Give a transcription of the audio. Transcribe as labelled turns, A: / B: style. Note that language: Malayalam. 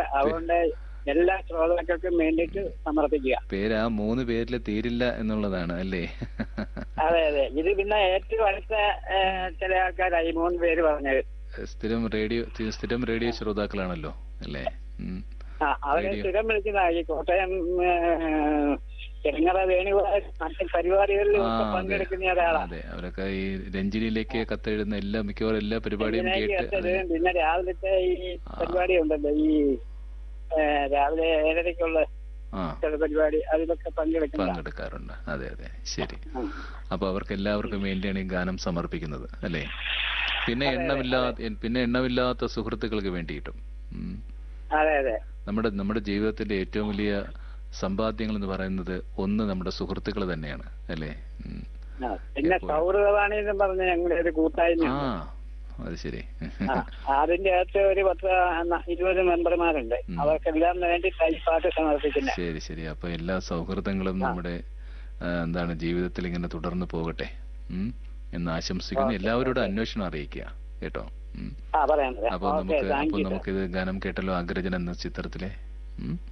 A: അതുകൊണ്ട് എല്ലാ ശ്രോതാക്കൾക്കും വേണ്ടിയിട്ട് സമർപ്പിക്കുക
B: പേര് ആ മൂന്ന് പേരിൽ തീരില്ല എന്നുള്ളതാണ് അല്ലേ
A: അതെ അതെ ഇത് പിന്നെ ഏറ്റവും അടുത്ത ഏ, ചില ആൾക്കാരായി മൂന്ന് പേര് പറഞ്ഞത്
B: സ്ഥിരം റേഡിയോ സ്ഥിരം റേഡിയോ ശ്രോതാക്കളാണല്ലോ അല്ലേ ഉം.
A: ആ അവരെ
B: റേഡിയോ.
A: സ്ഥിരം വിളിക്കുന്ന ഈ കോട്ടയം ഏ, ചെങ്ങറ വേണുഗോപാൽ മറ്റ് പരിപാടികളിലും ഒക്കെ
B: ആ, അതെ.
A: പങ്കെടുക്കുന്ന ഒരാളാണ്
B: അതെ അവരൊക്കെ ഈ രഞ്ജിനിയിലേക്ക് കത്തെഴുതുന്ന എല്ലാ മിക്കവാറും എല്ലാ പരിപാടിയും
A: ഇതിലേക്ക്
B: കേട്ട്
A: എത്തത് പിന്നെ രാവിലത്തെ ഈ
B: ആ.
A: പരിപാടി ഉണ്ടല്ലോ ഈ ഏ, രാവിലെ ഏഴരയ്ക്കുള്ള
B: ആ
A: ചില പരിപാടി അതിലൊക്കെ പങ്കെടുക്കുന്ന
B: പങ്കെടുക്കാറുണ്ട് അതെ അതെ ശരി അപ്പൊ അവർക്ക് എല്ലാവർക്കും വേണ്ടിയാണ് ഈ ഗാനം സമർപ്പിക്കുന്നത് അല്ലേ പിന്നെ എണ്ണമില്ലാത്ത പിന്നെ എണ്ണമില്ലാത്ത സുഹൃത്തുക്കൾക്ക് വേണ്ടിയിട്ടും ഉം.
A: അതെ അതെ
B: നമ്മുടെ നമ്മുടെ ജീവിതത്തിന്റെ ഏറ്റവും വലിയ സമ്പാദ്യങ്ങൾ എന്ന് പറയുന്നത് ഒന്ന് നമ്മുടെ സുഹൃത്തുക്കൾ തന്നെയാണ് അല്ലേ ഉം.
A: ആ, പിന്നെ സൗഹൃദവാണി എന്ന് പറഞ്ഞ ഞങ്ങളുടെ ഒരു കൂട്ടായ്മ
B: ആ അത് ശരി
A: ആ, അതിന്റെ അകത്ത് ഒരു പത്ത് ന- ഇരുപത് മെമ്പർമാരുണ്ട്
B: ഉം.
A: അവർക്കെല്ലാം വേണ്ടി പാട്ട് സമർപ്പിക്കുന്നത്
B: ശരി ശരി അപ്പൊ എല്ലാ സൗഹൃദങ്ങളും നമ്മുടെ ആ, എന്താണ് ജീവിതത്തിൽ ഇങ്ങനെ തുടർന്ന് പോകട്ടെ ഉം. എന്ന് ആശംസിക്കുന്നു എല്ലാവരോടും അന്വേഷണം അറിയിക്കുക കേട്ടോ ഉം.
A: ആ പറയാം പറയാം
B: അപ്പൊ
A: ഓക്കെ
B: നമുക്ക്
A: താങ്ക്
B: അപ്പൊ
A: യു
B: നമുക്കിത് ഗാനം കേട്ടല്ലോ അഗ്രജൻ എന്ന ചിത്രത്തിലെ ഉം.